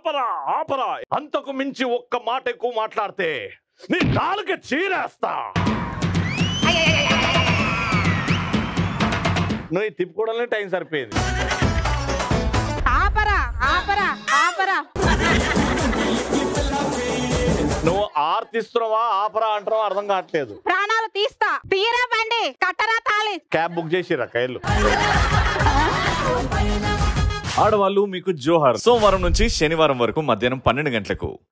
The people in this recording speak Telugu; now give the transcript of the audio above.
ఆపరా ఆపరా అంతకు మించి ఒక్క మాట ఎక్కువ మాట్లాడితే నీ నాలుక చీరేస్తా నువ్వు ఈ తిప్పుకోవడంలో టైం సరిపోయింది ఆపరా ఆపరా ఆపరా నువ్వు ఆర్తిస్తున్నావా ఆపరా అంటున్నావా అర్థం కావట్లేదు ప్రాణాలు తీస్తా తీరా బండి కట్టరా తాళి క్యాబ్ బుక్ చేసిరా కైలు ఆడవాళ్ళు మీకు జోహార్ సోమవారం నుంచి శనివారం వరకు మధ్యాహ్నం పన్నెండు గంటలకు